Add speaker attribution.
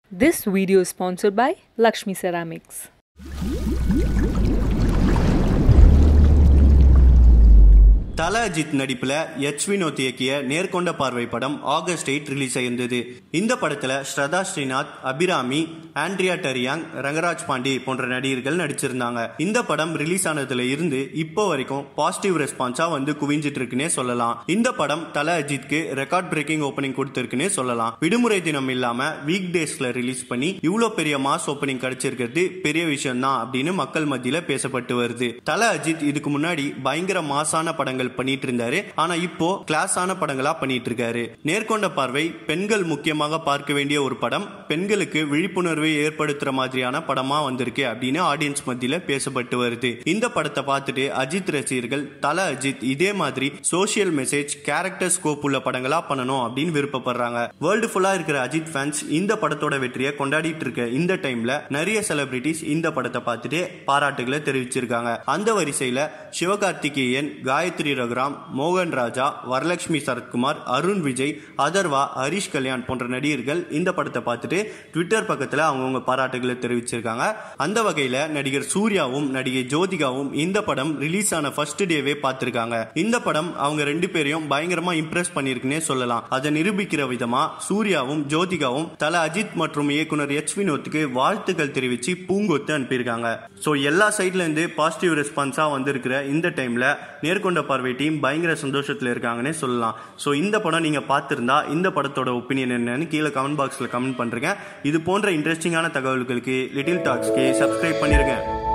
Speaker 1: This video is sponsored by Lakshmi Ceramics.
Speaker 2: தல அஜித் நடிப்புல H Vinod இயக்கிய நேர்கொண்ட பார்வை படம் ஆகஸ்ட் எயிட் ரிலீஸ் ஆயிருந்தது இந்த படத்துல ஸ்ரதா ஸ்ரீநாத் அபிராமி ஆண்ட்ரியா டரியாங் ரங்கராஜ் பாண்டி போன்ற நடிகர்கள் நடிச்சிருந்தாங்க இந்த படம் ரிலீஸ் ஆனதுல இருந்து இப்போ வரைக்கும் பாசிட்டிவ் ரெஸ்பான்ஸா வந்து குவிஞ்சிட்டு இருக்குன்னே சொல்லலாம் இந்த படம் தல அஜித்க்கு ரெக்கார்ட் பிரேக்கிங் ஓப்பனிங் கொடுத்திருக்குன்னே சொல்லலாம் விடுமுறை தினம் இல்லாம வீக் டேஸ்ல ரிலீஸ் பண்ணி இவ்வளவு பெரிய மாஸ் ஓப்பனிங் கிடைச்சிருக்கிறது பெரிய விஷயம் தான் அப்படின்னு மக்கள் மத்தியில பேசப்பட்டு வருது தல அஜித் இதுக்கு முன்னாடி பயங்கர மாசான படங்கள் பண்ணிட்டு இருந்தாரு ஆனா இப்போ கிளாஸான படங்களா பண்ணிட்டு இருக்காரு நேர்கொண்ட பார்வை பெண்கள் முக்கியமாக பார்க்க வேண்டிய ஒரு படம் பெண்களுக்கு விழிப்புணர்வை ஏற்படுத்துற மாதிரியான படமா வந்திருக்கு அப்படின்னு ஆடியன்ஸ் மத்தியில பேசப்பட்டு வருது இந்த படத்தை பார்த்துட்டு அஜித் ரசிகர்கள் தல அஜித் இதே மாதிரி சோசியல் மெசேஜ் கேரக்டர் ஸ்கோப் உள்ள படங்களா பண்ணணும் அப்படின்னு விருப்பப்படுறாங்க வேர்ல்டு ஃபுல்லா இருக்கிற அஜித் ஃபேன்ஸ் இந்த படத்தோட வெற்றியை கொண்டாடிட்டு இருக்க இந்த டைம்ல நிறைய செலிபிரிட்டிஸ் இந்த படத்தை பார்த்துட்டு பாராட்டுகளை தெரிவிச்சிருக்காங்க அந்த வரிசையில சிவகார்த்திகேயன் காயத்ரி ரகுராம் மோகன் ராஜா வரலட்சுமி சரத்குமார் அருண் விஜய் அதர்வா ஹரிஷ் கல்யாண் போன்ற நடிகர்கள் இந்த படத்தை பார்த்துட்டு ட்விட்டர் பக்கத்துல அவங்கவுங்க பாராட்டுகளை தெரிவிச்சிருக்காங்க அந்த வகையில நடிகர் சூர்யாவும் நடிகை ஜோதிகாவும் இந்த படம் ரிலீஸ் ஆன ஃபர்ஸ்ட் டேவே பார்த்திருக்காங்க இந்த படம் அவங்க ரெண்டு பேரையும் பயங்கரமா இம்ப்ரெஸ் பண்ணிருக்குன்னே சொல்லலாம் அதை நிரூபிக்கிற விதமா சூர்யாவும் ஜோதிகாவும் தல அஜித் மற்றும் இயக்குனர் எச் வினோத்துக்கு வாழ்த்துக்கள் தெரிவிச்சு பூங்கொத்து அனுப்பியிருக்காங்க ஸோ எல்லா சைட்ல இருந்து பாசிட்டிவ் ரெஸ்பான்ஸா வந்திருக்கிற இந்த டைம்ல நேர்கொண்ட பார்வை டீம் பயங்கர சந்தோஷத்துல இருக்காங்கன்னே சொல்லலாம் ஸோ இந்த படம் நீங்க பார்த்திருந்தா இந்த படத்தோட ஒப்பீனியன் என்னன்னு கீழே கமெண்ட் பாக்ஸ்ல கமெண்ட் பண்றேங்க இது போன்ற இன்ட்ரெஸ்டிங்கான தகவல்களுக்கு லிட்டில் டாக்ஸ்க்கு சப்ஸ்கிரைப் பண்ணிருங்க